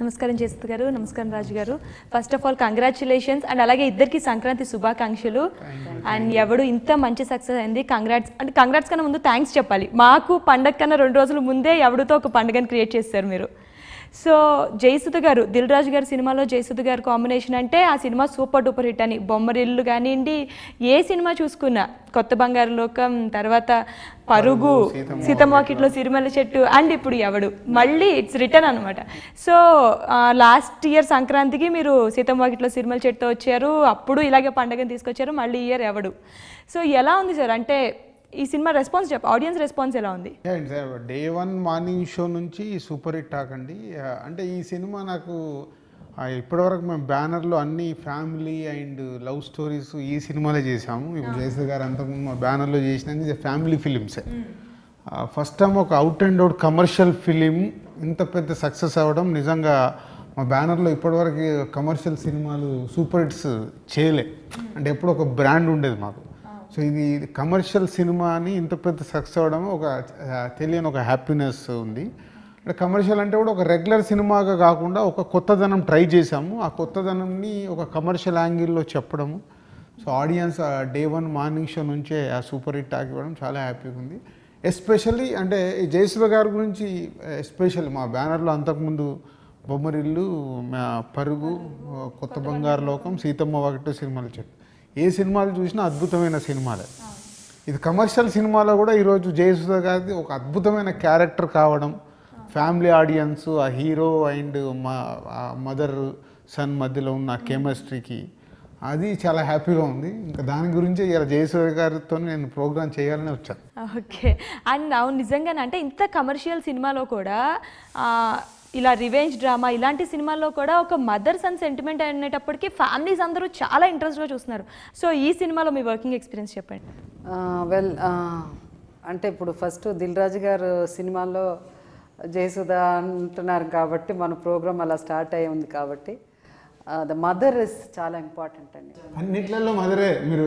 నమస్కారం జయసుత్ గారు నమస్కారం రాజు గారు first of all congratulations and అలాగే ఇద్దరికి సంక్రాంతి శుభాకాంక్షలు అండ్ ఎవడు ఇంత మంచి సక్సెస్ అయింది కంగ్రాట్స్ అంటే కంగ్రాట్స్ కన్నా ముందు థ్యాంక్స్ చెప్పాలి మాకు పండగ కన్నా రెండు రోజుల ముందే ఎవడితో ఒక పండుగను క్రియేట్ చేస్తారు మీరు సో జయసుధ గారు దిల్ రాజు గారి సినిమాలో జయసుధ గారు కాంబినేషన్ అంటే ఆ సినిమా సూపర్ డూపర్ హిట్ అని బొమ్మరిల్లు కానివ్వండి ఏ సినిమా చూసుకున్నా కొత్త బంగారు లోకం తర్వాత పరుగు సీతమ్మాకిట్లో సిరిమల్ల చెట్టు అండ్ ఇప్పుడు ఎవడు మళ్ళీ ఇట్స్ రిటర్న్ అనమాట సో లాస్ట్ ఇయర్ సంక్రాంతికి మీరు సీతమ్మాకిట్లో సిరిమల్ల చెట్టుతో వచ్చారు అప్పుడు ఇలాగే పండుగను తీసుకొచ్చారు మళ్ళీ ఇయర్ ఎవడు సో ఎలా ఉంది సార్ అంటే ఈ సినిమా రెస్పాన్స్ చెప్ప ఆడియన్స్ రెస్పాన్స్ ఎలా ఉంది and sir day one morning show నుంచి సూపర్ హిట్ ఆకండి ఆ, అంటే ఈ సినిమా నాకు ఆ, ఇప్పటివరకు మేము బ్యానర్లో అన్ని ఫ్యామిలీ అండ్ లవ్ స్టోరీస్ ఈ సినిమాలే చేసాము ఇప్పుడు జయశ్రీ గారు అంతకుముందు మా బ్యానర్లో చేసిన ఫ్యామిలీ ఫిలిమ్సే ఫస్ట్ టైం ఒక out and out commercial film ఇంత పెద్ద సక్సెస్ అవ్వడం నిజంగా మా బ్యానర్లో ఇప్పటివరకు కమర్షియల్ సినిమాలు సూపర్ హిట్స్ చేయలే అంటే ఎప్పుడు ఒక బ్రాండ్ ఉండేది మాకు సో ఇది కమర్షియల్ సినిమా అని ఇంత పెద్ద సక్సెస్ అవ్వడం ఒక ఆ, తెలియని ఒక హ్యాపీనెస్ ఉంది అంటే కమర్షియల్ అంటే కూడా ఒక రెగ్యులర్ సినిమాగా కాకుండా ఒక కొత్తదనం ట్రై చేసాము ఆ కొత్తదనంని ఒక కమర్షియల్ యాంగిల్లో చెప్పడము so audience day one morning show నుంచే ఆ సూపర్ హిట్ ఆగివ్వడం చాలా హ్యాపీగా ఉంది ఎస్పెషల్లీ అంటే ఈ జయసుధ గారి గురించి ఎస్పెషల్లీ మా బ్యానర్లో అంతకుముందు బొమ్మరిల్లు మా పరుగు కొత్త బంగారు లోకం సీతమ్మ ఒకటి సినిమాలు చెప్పి ఏ సినిమాలు చూసినా అద్భుతమైన సినిమాలే ఇది కమర్షియల్ సినిమాలో కూడా ఈరోజు జయసుధ గారిది ఒక అద్భుతమైన క్యారెక్టర్ కావడం ఫ్యామిలీ ఆడియన్స్ ఆ హీరో అండ్ మా మదర్ సన్ మధ్యలో ఉన్న కెమిస్ట్రీకి అది చాలా హ్యాపీగా ఉంది ఇంకా దాని గురించి ఇలా జయసుధ గారితో నేను ప్రోగ్రామ్ చేయాలని వచ్చాను ఓకే అండ్ అవును నిజంగానే అంటే ఇంత కమర్షియల్ సినిమాలో కూడా ఆ, ఇలా రివెంజ్ డ్రామా ఇలాంటి సినిమాల్లో కూడా ఒక మదర్ సన్ సెంటిమెంట్ అనేటప్పటికీ ఫ్యామిలీస్ అందరూ చాలా ఇంట్రెస్ట్గా చూస్తున్నారు సో ఈ సినిమాలో మీ వర్కింగ్ ఎక్స్పీరియన్స్ చెప్పండి వెల్ అంటే ఇప్పుడు ఫస్ట్ దిల్ రాజు గారు సినిమాల్లో జయసుధ అంటున్నారు కాబట్టి మన ప్రోగ్రామ్ అలా స్టార్ట్ అయ్యి ఉంది కాబట్టి ద మదర్ ఇస్ చాలా ఇంపార్టెంట్ అండి అన్నిట్లలో మదరే మీరు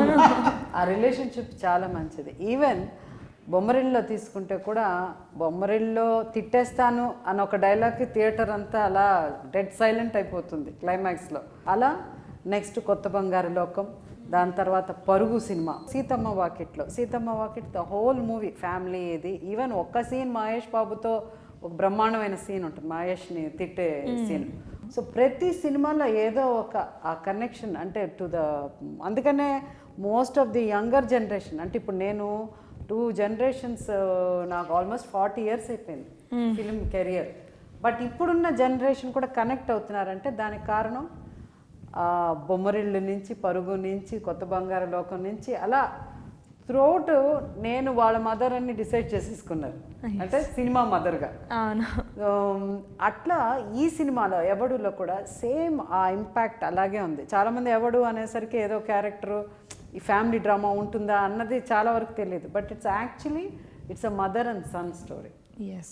ఆ రిలేషన్షిప్ చాలా మంచిది ఈవెన్ బొమ్మరిల్లో తీసుకుంటే కూడా బొమ్మరిల్లో తిట్టేస్తాను అని ఒక డైలాగ్కి థియేటర్ అంతా అలా డెడ్ సైలెంట్ అయిపోతుంది క్లైమాక్స్లో అలా నెక్స్ట్ కొత్త బంగారు లోకం దాని తర్వాత పరుగు సినిమా సీతమ్మ వాకిట్లో సీతమ్మ వాకిట్ ద హోల్ మూవీ ఫ్యామిలీ ఇది ఈవెన్ ఒక్క సీన్ మహేష్ బాబుతో ఒక బ్రహ్మాండమైన సీన్ ఉంటుంది మహేష్ని తిట్టే సీన్ సో ప్రతి సినిమాలో ఏదో ఒక ఆ కనెక్షన్ అంటే టు ద అందుకనే most of the younger generation అంటే ఇప్పుడు నేను టూ జనరేషన్స్ నాకు ఆల్మోస్ట్ ఫార్టీ ఇయర్స్ అయిపోయింది ఫిలిం కెరియర్ బట్ ఇప్పుడున్న జనరేషన్ కూడా కనెక్ట్ అవుతున్నారంటే దానికి కారణం ఆ బొమ్మరిళ్ళు నుంచి పరుగు నుంచి కొత్త బంగారు లోకం నుంచి అలా త్రూఅవుట్ నేను వాళ్ళ మదర్ అని డిసైడ్ చేసేసుకున్నారు అంటే సినిమా మదర్గా అవును Um, అట్లా ఈ సినిమాలో ఎవడులో కూడా సేమ్ ఆ ఇంపాక్ట్ అలాగే ఉంది చాలామంది ఎవడు అనేసరికి ఏదో క్యారెక్టర్ ఈ ఫ్యామిలీ డ్రామా ఉంటుందా అన్నది చాలా వరకు తెలియదు but it's actually it's a mother and son story yes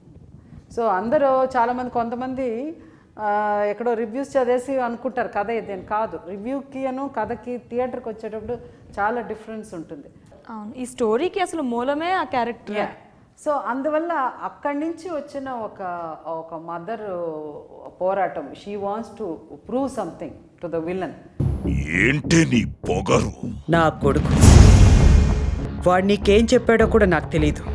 so అందరూ చాలామంది కొంతమంది ఆ, ఎక్కడో రివ్యూస్ చదివేసి అనుకుంటారు కథ ఇదేం కాదు రివ్యూకి అను కథకి థియేటర్కి వచ్చేటప్పుడు చాలా డిఫరెన్స్ ఉంటుంది అవును ఈ స్టోరీకి అసలు మూలమే ఆ క్యారెక్టర్ సో అందువల్ల అక్కడి నుంచి వచ్చిన ఒక ఒక మదర్ పోరాటం she wants to prove something to the villain ఏంటి నీ పొగరు నా కొడుకు వాడు నీకేం చెప్పాడో కూడా నాకు తెలీదు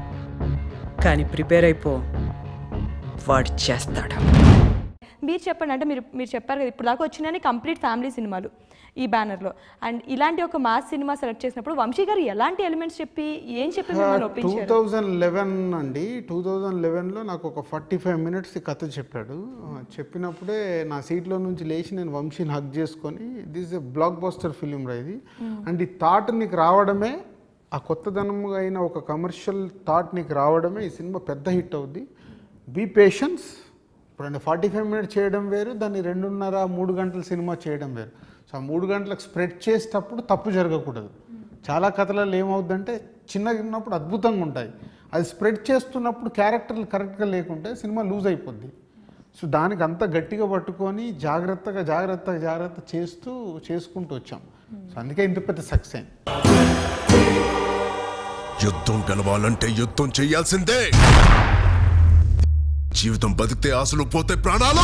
కానీ ప్రిపేర్ అయిపో వాడు చేస్తాడు మీరు చెప్పండి అంటే మీరు మీరు చెప్పారు కదా ఇప్పుడు దాకా వచ్చినని కంప్లీట్ ఫ్యామిలీ సినిమాలు ఈ బ్యానర్లో అండ్ ఇలాంటి ఒక మాస్ సినిమా సెలెక్ట్ చేసినప్పుడు వంశీ గారు ఎలాంటి ఎలిమెంట్స్ చెప్పి ఏం చెప్పి మిమ్మల్ని టూ ఒప్పించారు థౌజండ్ లెవెన్ అండి టూ థౌజండ్ లెవెన్లో నాకు ఒక ఫార్టీ ఫైవ్ మినిట్స్ కథ చెప్పాడు ఆ, చెప్పినప్పుడే నా సీట్లో నుంచి లేచి నేను వంశీని హక్ చేసుకొని this a blockbuster film రా ఇది అండ్ ఈ థాట్ నీకు రావడమే ఆ కొత్తదనముగా అయిన ఒక కమర్షియల్ థాట్ నీకు రావడమే ఈ సినిమా పెద్ద హిట్ అవుద్ది బీ పేషెన్స్ ఇప్పుడు ఫార్టీ ఫైవ్ మినిట్స్ చేయడం వేరు దాన్ని రెండున్నర మూడు గంటల సినిమా చేయడం వేరు సో ఆ మూడు గంటలకు స్ప్రెడ్ చేసేటప్పుడు తప్పు జరగకూడదు చాలా కథలలో ఏమవుద్దంటే చిన్నగా ఉన్నప్పుడు అద్భుతంగా ఉంటాయి అది స్ప్రెడ్ చేస్తున్నప్పుడు క్యారెక్టర్లు కరెక్ట్గా లేకుంటే సినిమా లూజ్ అయిపోద్ది సో దానికి అంత గట్టిగా పట్టుకొని జాగ్రత్తగా జాగ్రత్తగా జాగ్రత్త చేస్తూ చేసుకుంటూ వచ్చాం సో అందుకే ఇంత పెద్ద సక్సెస్ అయింది యుద్ధం గెలవాలంటే యుద్ధం చెయ్యాల్సిందే జీవితం బతికితే ఆశలు పోతే ప్రాణాలు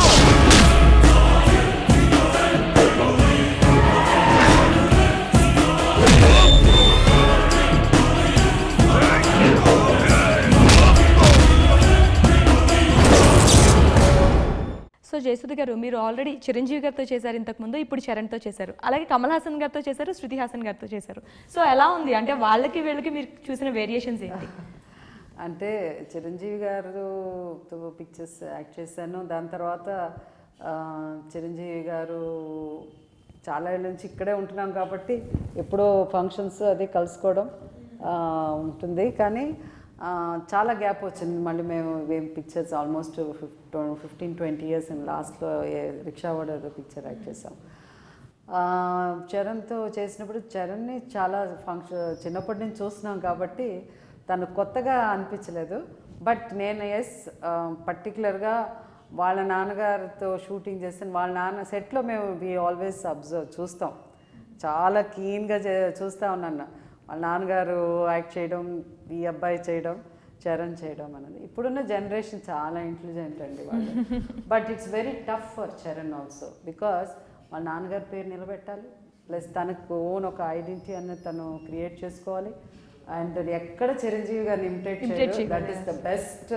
సో జయసుధ గారు మీరు ఆల్రెడీ చిరంజీవి గారితో చేశారు ఇంతకుముందు ఇప్పుడు చరణ్తో చేశారు అలాగే కమల్ హాసన్ గారితో చేశారు శృతి హాసన్ గారితో చేశారు సో ఎలా ఉంది అంటే వాళ్ళకి వీళ్ళకి మీరు చూసిన వేరియేషన్స్ ఏంటి అంటే చిరంజీవి గారు పిక్చర్స్ యాక్ట్ చేశాను దాని తర్వాత ఆ, చిరంజీవి గారు చాలా ఏళ్ళ నుంచి ఇక్కడే ఉంటున్నాం కాబట్టి ఎప్పుడో ఫంక్షన్స్ అది కలుసుకోవడం ఆ, ఉంటుంది కానీ ఆ, చాలా గ్యాప్ వచ్చింది మళ్ళీ మేము ఏం pictures almost fifteen twenty years లాస్ట్లో రిక్షా వాడర్ పిక్చర్ యాక్ట్ చేసాం ఆ, చరణ్తో చేసినప్పుడు చరణ్ని చాలా ఫంక్షన్ చిన్నప్పటి నుంచి చూస్తున్నాం కాబట్టి తను కొత్తగా అనిపించలేదు బట్ నేను ఎస్ పర్టికులర్గా వాళ్ళ నాన్నగారితో షూటింగ్ చేస్తాను వాళ్ళ నాన్న సెట్లో మేము వి ఆల్వేస్ అబ్జర్వ్ చూస్తాం చాలా కీన్గా చూస్తూ ఉన్నాను వాళ్ళ నాన్నగారు యాక్ట్ చేయడం ఈ అబ్బాయి చేయడం చరణ్ చేయడం అనేది ఇప్పుడున్న జనరేషన్ చాలా ఇంటెలిజెంట్ అండి వాళ్ళు but it's very tough for Charan also because వాళ్ళ నాన్నగారి పేరు నిలబెట్టాలి ప్లస్ తనకు ఓన్ ఒక ఐడెంటిటీ అనేది తను క్రియేట్ చేసుకోవాలి అండ్ ఎక్కడ చిరంజీవి గారిని ఇమిటేట్ చేయరు that is the best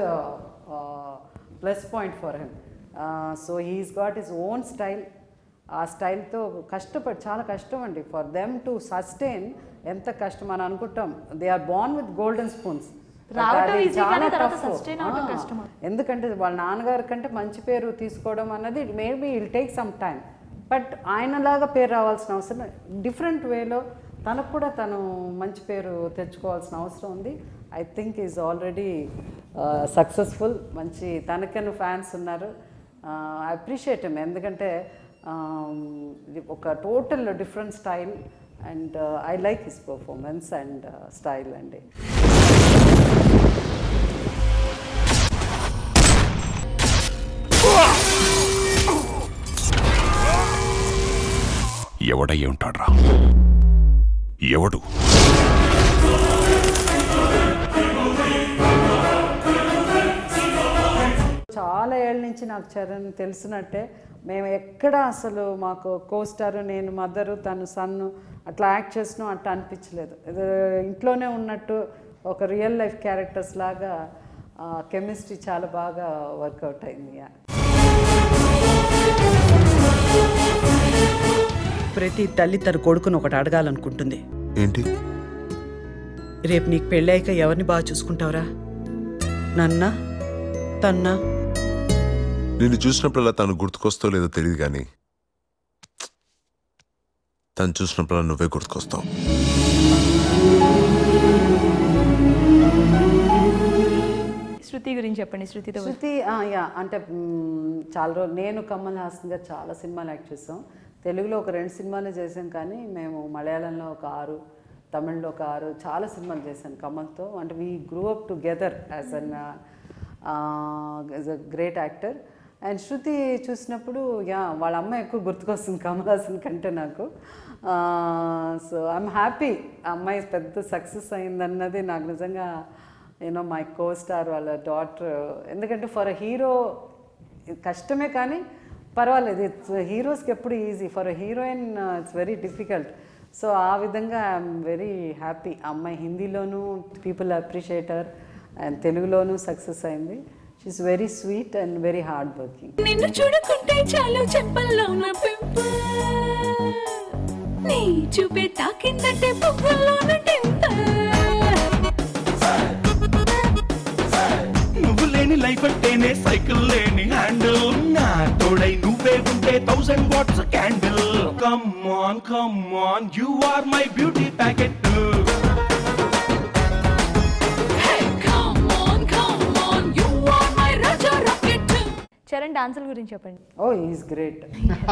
plus point for him so he's got his own style ఆ స్టైల్తో కష్టపడి చాలా కష్టం అండి ఫర్ దెమ్ టు సస్టైన్ ఎంత కష్టం అని అనుకుంటాం they are born with golden spoons రావటం easy కానీ తర్వాత sustain అవ్వటం కష్టం. ఎందుకంటే వాళ్ళ నాన్నగారి కంటే మంచి పేరు తీసుకోవడం అన్నది maybe will take some time but ఆయనలాగా పేరు రావాల్సిన అవసరం డిఫరెంట్ వేలో తనకు కూడా తను మంచి పేరు తెచ్చుకోవాల్సిన అవసరం ఉంది I think is already successful మంచి తనకను ఫ్యాన్స్ ఉన్నారు ఐ అప్రిషియేట్ హిమ్ ఎందుకంటే um, ఇది ఒక total different style and I like his performance and style అండి ఎవడయ్యి ఉంటాడ్రా ఎవడు చాలా ఏళ్ళ నుంచి నాకు చరణ్ తెలిసినట్టే మేము ఎక్కడ అసలు మాకు కోస్టార్ నేను మదరు తను సన్ను అట్లా యాక్ట్ చేసినా అట్లా అనిపించలేదు ఇది ఇంట్లోనే ఉన్నట్టు ఒక రియల్ లైఫ్ క్యారెక్టర్స్ లాగా కెమిస్ట్రీ చాలా బాగా వర్కౌట్ అయింది ప్రతి తల్లి తన కొడుకును ఒకటి అడగాలనుకుంటుంది ఏంటి రేపు నీకు పెళ్ళాక ఎవరిని బాగా చూసుకుంటావురా నన్నా తన్నా నిన్ను చూసినప్పుడల్లా తను గుర్తుకొస్తో లేదో తెలియదు కానీ తను చూసినప్పుడల్లా నువ్వే గుర్తుకొస్తావు శృతి గురించి చెప్పండి శృతితో శృతి ఆ, యా అంటే మ్, చాలా రోజులు నేను కమల్ హాసన్ గారు చాలా సినిమాలు యాక్ట్ చేసాం తెలుగులో ఒక రెండు సినిమాలు చేసాం కానీ మేము మలయాళంలో ఒక ఆరు తమిళ్లో ఒక ఆరు చాలా సినిమాలు చేశాను కమల్తో అంటే we grew up together as an as a great actor and Shruti చూసినప్పుడు యా వాళ్ళ అమ్మ ఎక్కువ గుర్తుకొస్తుంది కమల్ హాసన్ కంటే నాకు సో ఐఎమ్ హ్యాపీ అమ్మాయి పెద్ద సక్సెస్ అయిందన్నది నాకు నిజంగా యూనో మై కో స్టార్ వాళ్ళ డాటర్ ఎందుకంటే ఫర్ అ హీరో కష్టమే కానీ పర్వాలేదు ఇట్స్ హీరోస్కి ఎప్పుడు easy for a heroine it's very difficult so ఆ విధంగా ఐఎమ్ వెరీ హ్యాపీ అమ్మాయి హిందీలోనూ పీపుల్ అప్రిషియేటర్ అండ్ తెలుగులోనూ సక్సెస్ అయింది she's very sweet and very hard working నిన్ను చూడకుంటే చాలు చెప్పల్లో నా పెంప నీ చూపే తాకిందంటే పువ్వుల్లోన టెంప నువ్వు లేని లైఫ్ అంటేనే సైకిల్ లేని హ్యాండిల్ నా తోడై నువ్వే ఉంటే thousand watts candle come on come on you are my beauty packet Hey, come on, come on, you are my Raja Rocket. Charan డాన్సుల గురించి చెప్పండి ఓ ఈజ్ గ్రేట్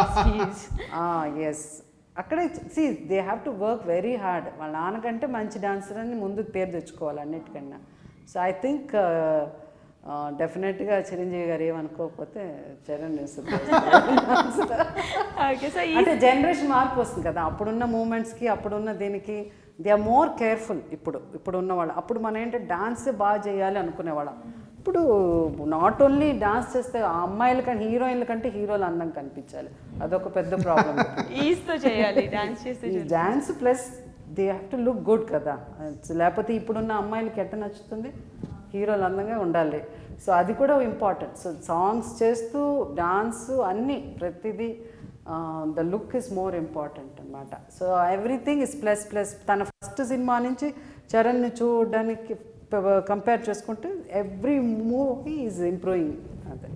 ఎస్ అక్కడే see they have to work very hard వాళ్ళ నాన్నకంటే మంచి dancer అని ముందు పేరు తెచ్చుకోవాలి అన్నిటికన్నా సో ఐ థింక్ డెఫినెట్గా చిరంజీవి గారు ఏమనుకోకపోతే Charan is the best dancer. Okay so ఈ అంటే జనరేషన్ మార్పు వస్తుంది కదా అప్పుడున్న మూమెంట్స్కి అప్పుడున్న దీనికి దే ఆర్ మోర్ కేర్ఫుల్ ఇప్పుడు ఇప్పుడు ఉన్న వాళ్ళు అప్పుడు మనం ఏంటంటే డాన్స్ బాగా చేయాలి అనుకునేవాళ్ళం ఇప్పుడు నాట్ ఓన్లీ డాన్స్ చేస్తే ఆ అమ్మాయిల కంటే హీరోయిన్ల కంటే హీరోలు అందం కనిపించాలి అదొక పెద్ద ప్రాబ్లం ఈస్తో చేయాలి డాన్స్ చేస్తే ఈ dance plus they have to look good కదా లేకపోతే ఇప్పుడున్న అమ్మాయిలకి ఎట్ట నచ్చుతుంది హీరోలు అందంగా ఉండాలి సో అది కూడా ఇంపార్టెంట్ సో సాంగ్స్ చేస్తూ డాన్స్ అన్నీ ప్రతిదీ the look is more important అనమాట so everything is plus plus తన ఫస్ట్ సినిమా నుంచి చరణ్ని చూడడానికి కంపేర్ చేసుకుంటే ఎవ్రీ మూవీ ఈజ్ ఇంప్రూవింగ్ అదే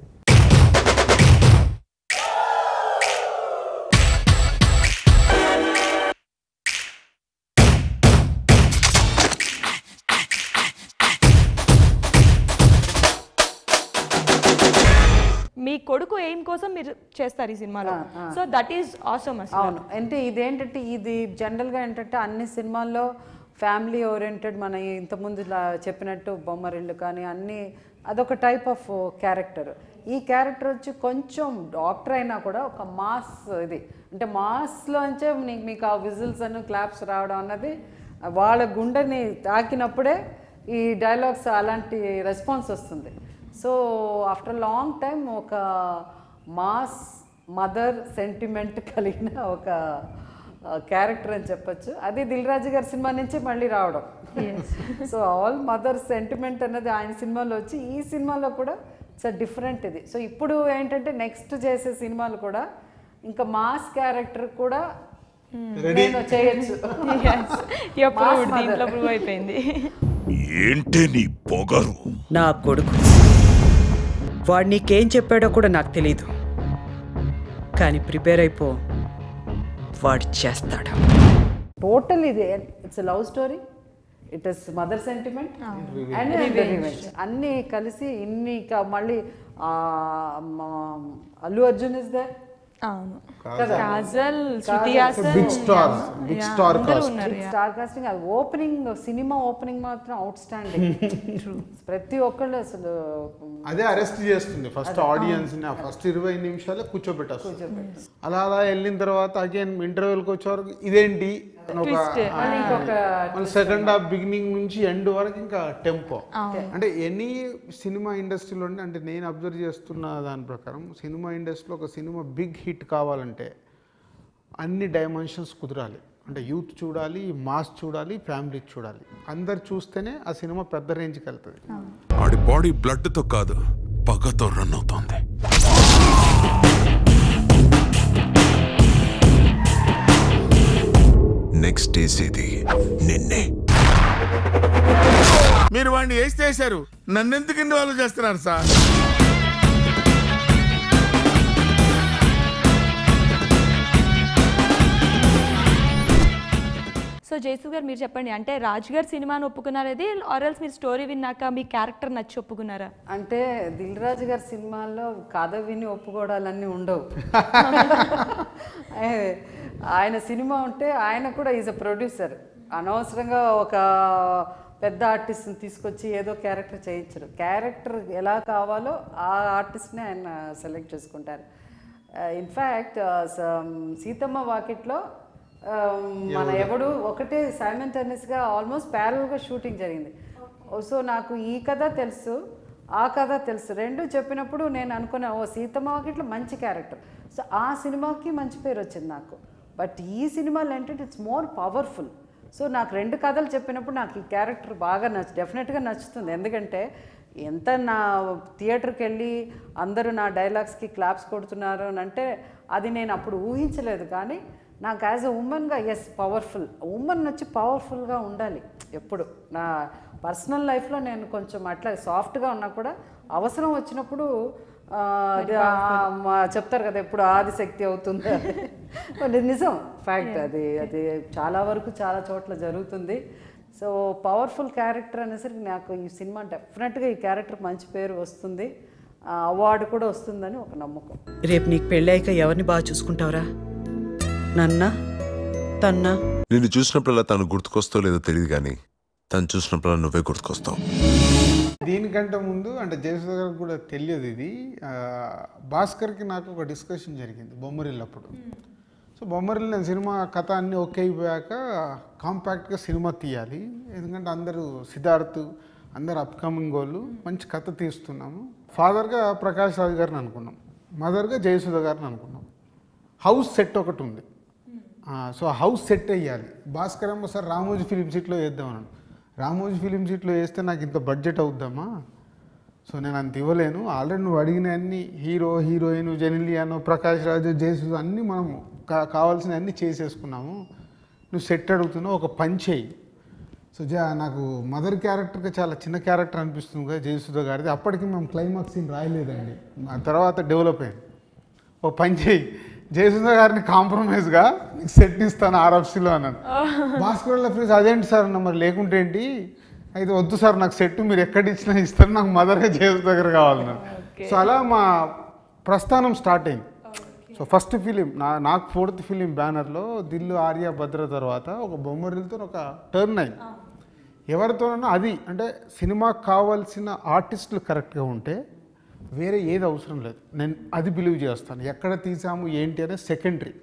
మీ కొడుకు ఎయిమ్ కోసం మీరు చేస్తారు ఈ సినిమాలో సో దట్ ఈస్ ఆసమ్ అసలు అవును అంటే ఇదేంటంటే ఇది జనరల్గా ఏంటంటే అన్ని సినిమాల్లో ఫ్యామిలీ ఓరియంటెడ్ మన ఇంతకుముందు ఇలా చెప్పినట్టు బొమ్మరిల్లు కానీ అన్ని అదొక టైప్ ఆఫ్ క్యారెక్టర్ ఈ క్యారెక్టర్ వచ్చి కొంచెం డాక్టర్ అయినా కూడా ఒక మాస్ ఇది అంటే మాస్లోంచే నీకు మీకు ఆ విజిల్స్ అను క్లాప్స్ రావడం అన్నది వాళ్ళ గుండెని తాకినప్పుడే ఈ డైలాగ్స్ అలాంటి రెస్పాన్స్ వస్తుంది సో ఆఫ్టర్ లాంగ్ టైం ఒక మాస్ మదర్ సెంటిమెంట్ కలిగిన ఒక క్యారెక్టర్ అని చెప్పొచ్చు అది దిల్ రాజు గారి సినిమా నుంచి మళ్ళీ రావడం సో ఆల్ మదర్ సెంటిమెంట్ అన్నది ఆయన సినిమాలో వచ్చి ఈ సినిమాలో కూడా ఇట్స్ డిఫరెంట్ ఇది సో ఇప్పుడు ఏంటంటే నెక్స్ట్ చేసే సినిమాలు కూడా ఇంకా మాస్ క్యారెక్టర్ కూడా నేను చేయొచ్చు ఎప్పుడు Mass mother. దీంట్లో ప్రూవ్ అయిపోయింది ఏంటే నీ పొగరు నా కొడుకు వాడు నీకేం చెప్పాడో కూడా నాకు తెలీదు కానీ ప్రిపేర్ అయిపో వాడు చేస్తాడు టోటల్ ఇది it's love story it is mother sentiment and revenge అన్నీ కలిసి ఇన్ని క- మళ్ళీ ఆ, మ- అల్లు అర్జున్ ఇస్ దే అవును కదా Kajal Shruti Haasan big star big Yeah, star అందరూ కాస్ట్ ఉన్నారు స్టార్ కాస్టింగ్ అది ఓపెనింగ్ సినిమా ఓపెనింగ్ మాత్రం అవుట్ స్టాండింగ్ ప్రతి ఒక్కళ్ళు అసలు అదే అరెస్ట్ చేస్తుంది ఫస్ట్ ఆడియన్స్ ని ఫస్ట్ ఇరవై నిమిషాలే కూర్చోబెట్టేస్తుంది అలా అలా వెళ్ళిన తర్వాత అగైన్ ఇంటర్వ్యూలకు వచ్చే వరకు ఇదేంటి అని ఒక మళ్ళీ ఇంకొక మళ్ళీ సెకండ్ హాఫ్ బిగినింగ్ నుంచి ఎండ్ వరకు ఇంకా టెంపో అంటే ఎనీ సినిమా ఇండస్ట్రీలో ఉంటే అంటే నేను అబ్జర్వ్ చేస్తున్న దాని ప్రకారం సినిమా ఇండస్ట్రీలో ఒక సినిమా బిగ్ హిట్ కావాలంటే అన్ని డైమెన్షన్స్ కుదరాలి అంటే యూత్ చూడాలి మాస్ చూడాలి ఫ్యామిలీ చూడాలి అందరు చూస్తేనే ఆ సినిమా పెద్ద రేంజ్కి వెళ్తుంది ఆడి బాడీ బ్లడ్ తో కాదు పగతో రన్ అవుతోంది నెక్స్ట్ వేసేది నిన్నే మీరు వాడిని వేసి చేశారు నన్ను ఎందుకు ఇన్వాల్వ్ చేస్తున్నారు సార్ సో జయసూ గారు మీరు చెప్పండి అంటే రాజు గారు సినిమాను ఒప్పుకున్నారా ఇది ఆర్ఎల్స్ మీరు స్టోరీ విన్నాక మీ క్యారెక్టర్ నచ్చి ఒప్పుకున్నారా అంటే దిల్ రాజు గారి సినిమాల్లో కథ విని ఒప్పుకోవడాలన్నీ ఉండవు ఆయన- ఆయన సినిమా ఉంటే ఆయన కూడా ఈజ్ అ ప్రొడ్యూసర్ అనవసరంగా ఒక పెద్ద ఆర్టిస్ట్ని తీసుకొచ్చి ఏదో క్యారెక్టర్ చేయించరు క్యారెక్టర్ ఎలా కావాలో ఆ ఆర్టిస్ట్ని ఆయన సెలెక్ట్ చేసుకుంటారు ఇన్ఫ్యాక్ట్ సీతమ్మ వాకిట్లో ఆ, మన ఎవడు ఒకటే సైమెంటనియస్గా ఆల్మోస్ట్ ప్యారల్గా షూటింగ్ జరిగింది సో నాకు ఈ కథ తెలుసు ఆ కథ తెలుసు రెండు చెప్పినప్పుడు నేను అనుకున్నా ఓ సీతమ్మ వాకిట్లో మంచి క్యారెక్టర్ సో ఆ సినిమాకి మంచి పేరు వచ్చింది నాకు బట్ ఈ సినిమాలో ఏంటంటే ఇట్స్ మోర్ పవర్ఫుల్ సో నాకు రెండు కథలు చెప్పినప్పుడు నాకు ఈ క్యారెక్టర్ బాగా నచ్చు డెఫినెట్గా నచ్చుతుంది ఎందుకంటే ఎంత నా థియేటర్కి వెళ్ళి అందరూ నా డైలాగ్స్కి క్లాప్స్ కొడుతున్నారు అని అంటే అది నేను అప్పుడు ఊహించలేదు కానీ నాకు యాజ్ ఎ ఉమెన్గా ఎస్ పవర్ఫుల్ ఉమెన్ వచ్చి పవర్ఫుల్గా ఉండాలి ఎప్పుడు నా పర్సనల్ లైఫ్లో నేను కొంచెం అట్లా సాఫ్ట్గా ఉన్నా కూడా అవసరం వచ్చినప్పుడు ఆ, అది ఆ- మా- చెప్తారు కదా ఎప్పుడు ఆదిశక్తి అవుతుంది అది నిజం ఫ్యాక్ట్ అది అది చాలా వరకు చాలా చోట్ల జరుగుతుంది సో పవర్ఫుల్ క్యారెక్టర్ అనేసరికి నాకు ఈ సినిమా డెఫినెట్గా ఈ క్యారెక్టర్ మంచి పేరు వస్తుంది అవార్డు కూడా వస్తుందని ఒక నమ్మకం రేపు నీకు పెళ్ళాక ఎవరిని బాగా చూసుకుంటావురా నన్నా తన్నా నిన్ను చూసినప్పుడల్లా తను గుర్తుకొస్తో లేదో తెలియదు కానీ తను చూసినప్పుడల్లా నువ్వే గుర్తుకొస్తావు దీనికంటే ముందు అంటే జయసుధ గారికి కూడా తెలియదు ఇది ఆ, భాస్కర్కి నాకు ఒక డిస్కషన్ జరిగింది బొమ్మరిల్లు అప్పుడు సో బొమ్మరిల్లు నేను సినిమా కథ అన్నీ ఓకే అయిపోయాక కాంపాక్ట్గా సినిమా తీయాలి ఎందుకంటే అందరూ సిద్ధార్థ్ అందరు అప్కమింగ్ వాళ్ళు మంచి కథ తీస్తున్నాము ఫాదర్గా ప్రకాష్ రాజ్ గారిని అనుకున్నాం మదర్గా జయసుధ గారిని అనుకున్నాం హౌస్ సెట్ ఒకటి ఉంది ఆ, సో ఆ హౌస్ సెట్ అయ్యాలి భాస్కరమ్మ సార్ రామోజీ ఫిలిం సిట్లో వేద్దామన్నాను రామోజీ ఫిలిం సిట్లో వేస్తే నాకు ఇంత బడ్జెట్ అవుద్దామా సో నేను అంత ఇవ్వలేను ఆల్రెడీ నువ్వు అడిగిన అన్ని హీరో హీరోయిన్ జెనిలియానో ప్రకాష్ రాజు జయసుధ అన్నీ మనం కా కావాల్సిన అన్నీ చేసేసుకున్నాము నువ్వు సెట్ అడుగుతున్నావు ఒక పని చేయి సో జా నాకు మదర్ క్యారెక్టర్గా చాలా చిన్న క్యారెక్టర్ అనిపిస్తుంది కదా జయసుధ గారిది అప్పటికి మేము క్లైమాక్స్ సీన్ రాయలేదండి ఆ తర్వాత డెవలప్ అయింది ఓ పని చేయి జయసుధ గారిని కాంప్రమైజ్గా నీకు సెట్ ఇస్తాను ఆర్ఎఫ్సీలో అన్నాను భాస్కర్ ఫ్రీజ్ అదేంటి సార్ అన్న మరి లేకుంటే ఏంటి అయితే వద్దు సార్ నాకు సెట్ మీరు ఎక్కడ ఇచ్చినా ఇస్తారు నాకు మదర్గా జయసుధ దగ్గర కావాలన్నారు సో అలా మా ప్రస్థానం స్టార్ట్ అయింది సో ఫస్ట్ ఫిలిం నా నాకు ఫోర్త్ ఫిలిం బ్యానర్లో దిల్లు ఆర్య భద్ర తర్వాత ఒక బొమ్మరిలతో ఒక టర్న్ అయింది ఎవరితోనన్నా అది అంటే సినిమాకి కావాల్సిన ఆర్టిస్టులు కరెక్ట్గా ఉంటే వేరే ఏది అవసరం లేదు నేను అది బిలీవ్ చేస్తాను ఎక్కడ తీసాము ఏంటి అనేది సెకండరీ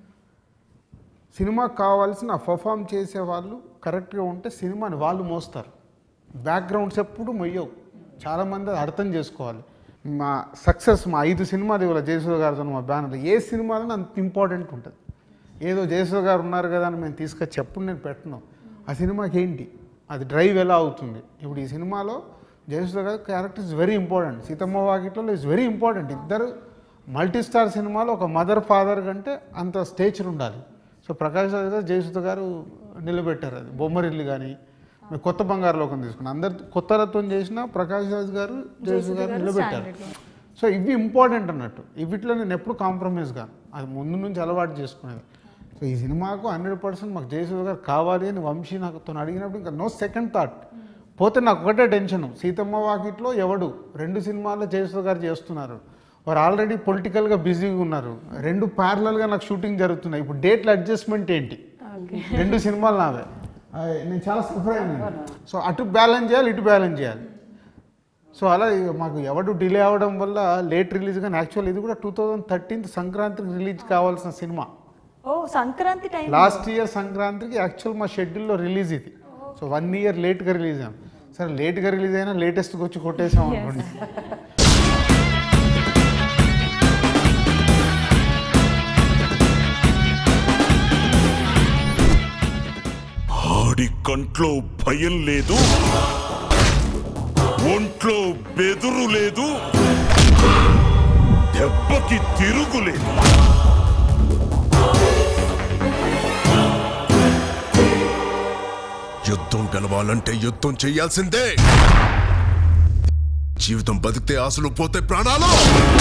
సినిమాకి కావాల్సిన పర్ఫామ్ చేసే వాళ్ళు కరెక్ట్గా ఉంటే సినిమాని వాళ్ళు మోస్తారు బ్యాక్గ్రౌండ్స్ ఎప్పుడు మొయ్యవు చాలామంది అది అర్థం చేసుకోవాలి మా సక్సెస్ మా ఐదు సినిమాలు ఇవాళ జయసూద గారితో మా బ్యానర్ ఏ సినిమాలో అంత ఇంపార్టెంట్ ఉంటుంది ఏదో జయసూద గారు ఉన్నారు కదా అని మేము తీసుకొచ్చి ఎప్పుడు నేను పెట్టను ఆ సినిమాకి ఏంటి అది డ్రైవ్ ఎలా అవుతుంది ఇప్పుడు ఈ సినిమాలో జయసూద గారి character is very important Seethamma Vakitlo is very important ఇద్దరు మల్టీ స్టార్ సినిమాలో ఒక మదర్ ఫాదర్ కంటే అంత స్టేచర్ ఉండాలి సో ప్రకాష్ రాజ్ గారు జయసుధ గారు నిలబెట్టారు అది బొమ్మరిల్లు కానీ మేము కొత్త బంగారు లోకం తీసుకున్నాం అందరు కొత్తలతో చేసిన ప్రకాష్ రాజ్ గారు జయసుధ గారు నిలబెట్టారు సో ఇవి ఇంపార్టెంట్ అన్నట్టు ఇవిట్లో నేను ఎప్పుడు కాంప్రమైజ్ కాను అది ముందు నుంచి అలవాటు చేసుకునేది సో ఈ సినిమాకు హండ్రెడ్ పర్సెంట్ మాకు జయసుధ గారు కావాలి అని వంశీ నాకు తను అడిగినప్పుడు ఇంకా నో సెకండ్ థాట్ పోతే నాకు ఒకటే టెన్షన్ సీతమ్మ వాకిట్లో ఎవడు రెండు సినిమాల్లో జయసుధ గారు చేస్తున్నారు వారు ఆల్రెడీ పొలిటికల్గా బిజీగా ఉన్నారు రెండు ప్యారలల్గా నాకు షూటింగ్ జరుగుతున్నాయి ఇప్పుడు డేట్ల అడ్జస్ట్మెంట్ ఏంటి రెండు సినిమాలు నావే ఆ, నేను చాలా సఫర్ అయినాను సో అటు బ్యాలెన్స్ చేయాలి ఇటు బ్యాలెన్స్ చేయాలి సో అలా ఇక మాకు ఎవడు డిలే అవ్వడం వల్ల లేట్ రిలీజ్ కానీ యాక్చువల్ ఇది కూడా టూ థౌజండ్ థర్టీన్త్ సంక్రాంతికి రిలీజ్ కావాల్సిన సినిమా ఓ సంక్రాంతి టైం లాస్ట్ ఇయర్ సంక్రాంతికి యాక్చువల్ మా షెడ్యూల్లో రిలీజ్ ఇది సో వన్ ఇయర్ లేట్గా రిలీజ్ అయ్యాం సరే లేట్గా రిలీజ్ అయినా లేటెస్ట్కి వచ్చి కొట్టేసాం అనుకోండి ఆడి కంట్లో భయం లేదు ఒంట్లో బెదురు లేదు దెబ్బకి తిరుగులేదు యుద్ధం గెలవాలంటే యుద్ధం చెయ్యాల్సిందే జీవితం బతికితే ఆశలు పోతే ప్రాణాలు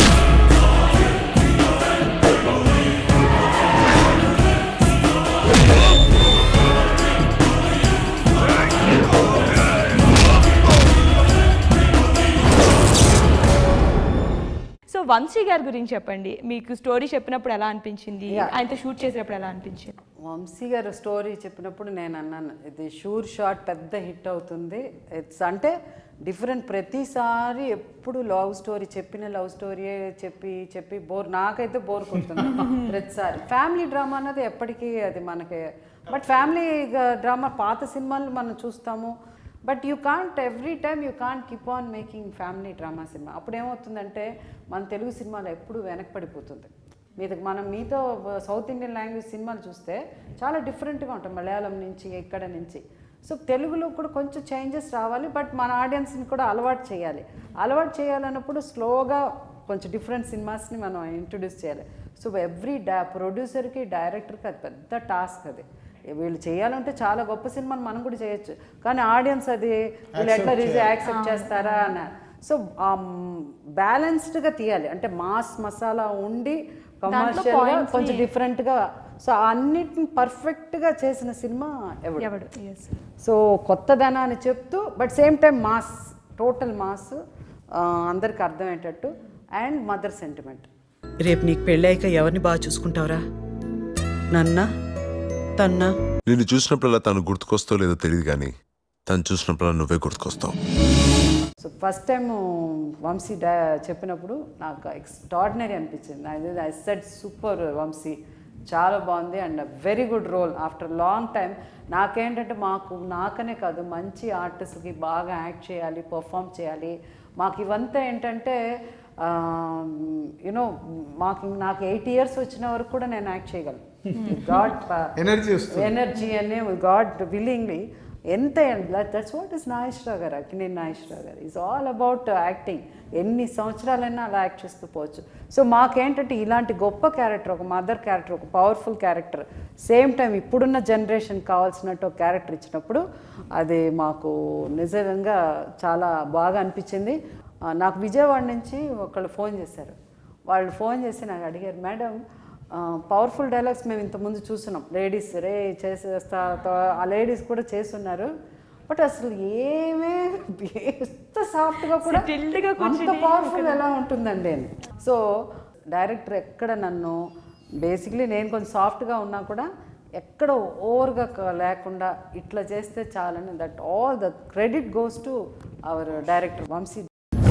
సో వంశీ గారి గురించి చెప్పండి మీకు స్టోరీ చెప్పినప్పుడు ఎలా అనిపించింది Yeah. ఆయనతో షూట్ చేసినప్పుడు ఎలా అనిపించింది వంశీ గారు స్టోరీ చెప్పినప్పుడు నేను అన్నాను ఇది షూర్ షాట్ పెద్ద హిట్ అవుతుంది ఇట్స్ అంటే డిఫరెంట్ ప్రతిసారి ఎప్పుడు లవ్ స్టోరీ చెప్పిన లవ్ స్టోరీయే చెప్పి చెప్పి బోర్ నాకైతే బోర్ కొడుతుంది ప్రతిసారి ఫ్యామిలీ డ్రామా అన్నది ఎప్పటికీ అది మనకి బట్ ఫ్యామిలీ డ్రామా పాత సినిమాలు మనం చూస్తాము but you can't every time you can't keep on making family drama సినిమా అప్పుడు ఏమవుతుందంటే మన తెలుగు సినిమాలో ఎప్పుడు వెనకపడిపోతుంది మీద మనం మీతో సౌత్ ఇండియన్ లాంగ్వేజ్ సినిమాలు చూస్తే చాలా డిఫరెంట్గా ఉంటాయి మలయాళం నుంచి ఇక్కడ నుంచి సో తెలుగులో కూడా కొంచెం చేంజెస్ రావాలి బట్ మన ఆడియన్స్ని కూడా అలవాటు చేయాలి అలవాటు చేయాలన్నప్పుడు స్లోగా కొంచెం డిఫరెంట్ సినిమాస్ని మనం ఇంట్రొడ్యూస్ చేయాలి సో ఎవ్రీ డా ప్రొడ్యూసర్కి డైరెక్టర్కి అది పెద్ద టాస్క్ అది వీళ్ళు చేయాలంటే చాలా గొప్ప సినిమాని మనం కూడా చేయొచ్చు కానీ ఆడియన్స్ అది వీళ్ళు ఎట్లా రిజీ యాక్సెప్ట్ చేస్తారా అని సో బ్యాలెన్స్డ్గా తీయాలి అంటే మాస్ మసాలా ఉండి కమర్షియల్గా points ని- కొంచెం డిఫరెంట్గా సో అన్నిటిని పర్ఫెక్ట్గా చేసిన సినిమా ఎవడు ఎవడు ఎస్ సో కొత్తదనాన్ని చెప్తూ but same time mass total mass అందరికి అర్థమయ్యేటట్టు అండ్ మదర్ సెంటిమెంట్ రేపు నీకు పెళ్ళాక ఎవరిని బాగా చూసుకుంటావురా నన్నా తన్నా నిన్ను చూసినప్పుడల్లా తను గుర్తుకొస్తో లేదో తెలియదు కానీ తను చూసినప్పుడల్లా నువ్వే గుర్తుకొస్తావు సో ఫస్ట్ టైం వంశీ డా చెప్పినప్పుడు నాకు ఎక్స్ట్రాడినరీ అనిపించింది ఐ సెడ్ సూపర్ వంశీ చాలా బాగుంది and very good role after long time నాకేంటంటే మాకు నాకనే కాదు మంచి ఆర్టిస్ట్కి బాగా యాక్ట్ చేయాలి పర్ఫామ్ చేయాలి మాకు ఇవంతా ఏంటంటే యునో మాకు నాకు ఎయిట్ ఇయర్స్ వచ్చిన వరకు కూడా నేను యాక్ట్ చేయగలను గాడ్ ఎనర్జీ వస్తుంది ఎనర్జీ అనే గాడ్ విల్లింగ్లీ ఎంత దట్స్ వాట్ ఇస్ నాగేశ్వరరావు గారు అక్కినేని నాగేశ్వరరావు గారు ఈజ్ ఆల్ అబౌట్ యాక్టింగ్ ఎన్ని సంవత్సరాలైనా అలా యాక్ట్ చేస్తూ పోవచ్చు సో మాకేంటంటే ఇలాంటి గొప్ప క్యారెక్టర్ ఒక మదర్ క్యారెక్టర్ ఒక పవర్ఫుల్ క్యారెక్టర్ సేమ్ టైం ఇప్పుడున్న జనరేషన్ కావాల్సినట్టు ఒక క్యారెక్టర్ ఇచ్చినప్పుడు అది మాకు నిజంగా చాలా బాగా అనిపించింది ఆ, నాకు విజయవాడ నుంచి ఒకళ్ళు ఫోన్ చేశారు వాళ్ళు ఫోన్ చేసి నాకు అడిగారు మేడం పవర్ఫుల్ డైలాగ్స్ మేము ఇంతకుముందు చూస్తున్నాం లేడీస్ రే చేసేస్తా త- ఆ లేడీస్ కూడా చేస్తున్నారు బట్ అసలు ఏమే ఎంత సాఫ్ట్గా కూడా Settled గా అంత కూర్చుని పవర్ఫుల్ ఎలా ఉంటుందండి అని సో డైరెక్టర్ ఎక్కడ నన్ను బేసిక్లీ నేను కొంచెం సాఫ్ట్గా ఉన్నా కూడా ఎక్కడ ఓవర్గా క- లేకుండా ఇట్లా చేస్తే చాలని that all the credit goes to our director Vamshi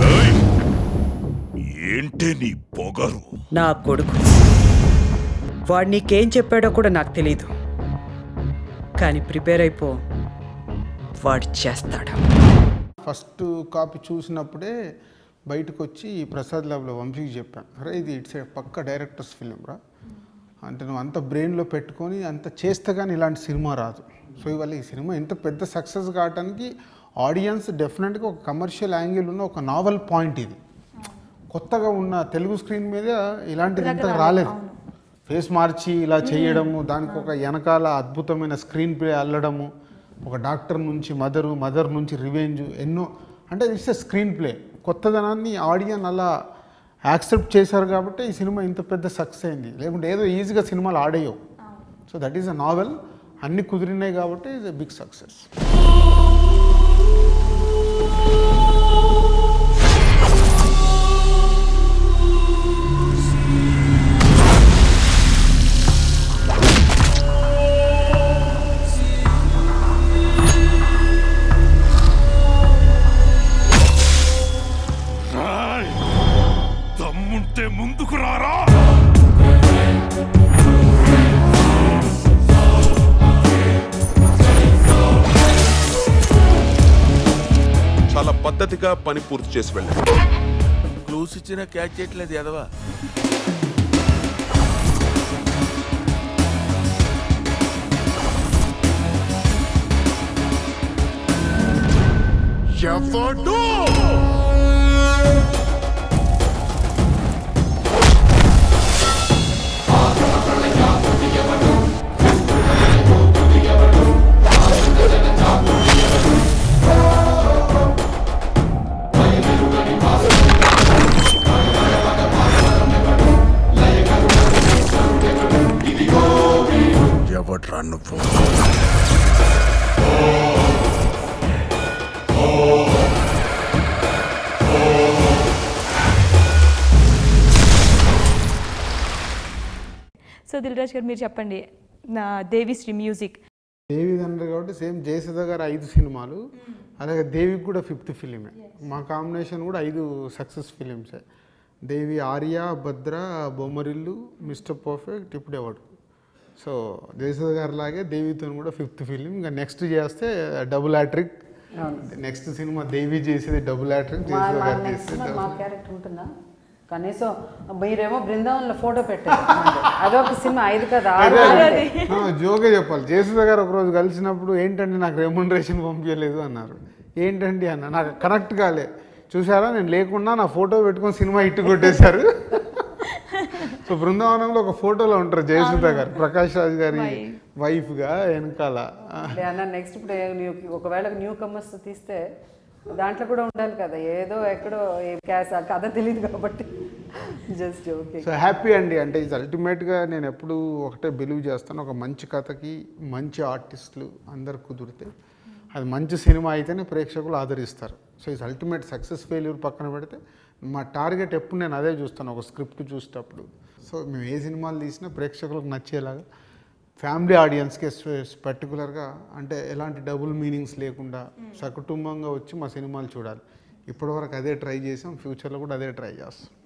ఏంటే నీ పొగరు నా కొడుకు వాడు నీకేం చెప్పాడో కూడా నాకు తెలియదు కానీ ప్రిపేర్ అయిపో వాడు చేస్తాడు ఫస్ట్ కాపీ చూసినప్పుడే బయటకు వచ్చి ప్రసాద్ ల్యాబ్లో వంశీకి చెప్పాను అరే ఇది ఇట్స్ పక్క డైరెక్టర్స్ ఫిలిం రా అంటే నువ్వు అంత బ్రెయిన్లో పెట్టుకొని అంత చేస్తే కానీ ఇలాంటి సినిమా రాదు సో ఇవాళ ఈ సినిమా ఇంత పెద్ద సక్సెస్ కావడానికి ఆడియన్స్ డెఫినెట్గా ఒక కమర్షియల్ యాంగిల్ ఉన్న ఒక నావల్ పాయింట్ ఇది కొత్తగా ఉన్న తెలుగు స్క్రీన్ మీద ఇలాంటిది ఇంత రాలేదు ఫేస్ మార్చి ఇలా చేయడము దానికి ఒక వెనకాల అద్భుతమైన స్క్రీన్ ప్లే అల్లడము ఒక డాక్టర్ నుంచి మదరు మదర్ నుంచి రివెంజ్ ఎన్నో అంటే ఇట్స్ స్క్రీన్ ప్లే కొత్తదనాన్ని ఆడియన్ అలా యాక్సెప్ట్ చేశారు కాబట్టి ఈ సినిమా ఇంత పెద్ద సక్సెస్ అయింది లేకుంటే ఏదో ఈజీగా సినిమాలు ఆడేయవు so that is a novel అన్ని కుదిరినాయి కాబట్టి ఇస్ ఎ బిగ్ సక్సెస్ రాయ్ దమ్ముంటే ముందుకు రారా చాలా పద్ధతిగా పని పూర్తి చేసి వెళ్ళాడు క్లూస్ ఇచ్చినా క్యాచ్ చేయట్లేదు ఎదవా ఎవడు ఎవడ్రా నువ్వు సో దిల్రాజ్ గారు మీరు చెప్పండి నా దేవిశ్రీ మ్యూజిక్ దేవి తండ్రి కాబట్టి సేమ్ జయసుధ గారు ఐదు సినిమాలు అలాగే దేవికి కూడా ఫిఫ్త్ ఫిలిమే మా కాంబినేషన్ కూడా ఐదు సక్సెస్ ఫిలిమ్సే దేవి ఆర్య భద్ర బొమ్మరిల్లు మిస్టర్ పర్ఫెక్ట్ ఇప్పుడు ఎవడు సో జయసుధ గారి లాగే దేవితో కూడా ఫిఫ్త్ ఫిలిం ఇంకా నెక్స్ట్ చేస్తే డబుల్ హ్యాట్రిక్ నెక్స్ట్ సినిమా దేవి చేసేది డబుల్ హ్యాట్రిక్ మా జయసుధ మా గారు నెక్స్ట్ చేసేది మా క్యారెక్టర్ ఉంటుందా కనీసం మీరేమో బృందావనంలో ఫోటో పెట్టారు అదొక సినిమా ఐదు కదా ఆరు అదే కదా. జోకే చెప్పాలి జయసుధ గారు ఒకరోజు కలిసినప్పుడు ఏంటంటే నాకు రెమ్యునరేషన్ పంపించలేదు అన్నారు ఏంటండి అన్న నాకు కనెక్ట్ కాలే చూసారా నేను లేకుండా నా ఫోటో పెట్టుకొని సినిమా ఇట్టు కొట్టేశారు సో బృందావనంలో ఒక ఫోటోలో ఉంటారు జయసుధ గారు ప్రకాష్ రాజ్ గారి వైఫ్గా వెనకాల అంటే అన్న నెక్స్ట్ ఇప్పుడు ఏ న్యూ ఒకవేళ న్యూ కమర్స్ తీస్తే దాంట్లో కూడా ఉండాలి కదా ఏదో ఎక్కడో ఏ క్యాస్ ఆ కథ తెలియదు కాబట్టి జస్ట్ ఓకే సో హ్యాపీ అండి అంటే ఇది అల్టిమేట్గా నేను ఎప్పుడు ఒకటే బిలీవ్ చేస్తాను ఒక మంచి కథకి మంచి ఆర్టిస్టులు అందరు కుదిరితే అది మంచి సినిమా అయితేనే ప్రేక్షకులు ఆదరిస్తారు సో ఇది అల్టిమేట్ సక్సెస్ ఫెయిల్యూర్ పక్కన పెడితే మా టార్గెట్ ఎప్పుడు నేను అదే చూస్తాను ఒక స్క్రిప్ట్ చూసేటప్పుడు సో మేము ఏ సినిమాలు తీసినా ప్రేక్షకులకు నచ్చేలాగా ఫ్యామిలీ ఆడియన్స్కి పర్టికులర్గా అంటే ఎలాంటి డబుల్ మీనింగ్స్ లేకుండా సకుటుంబంగా వచ్చి మా సినిమాలు చూడాలి ఇప్పటివరకు అదే ట్రై చేసాం ఫ్యూచర్లో కూడా అదే ట్రై చేస్తాం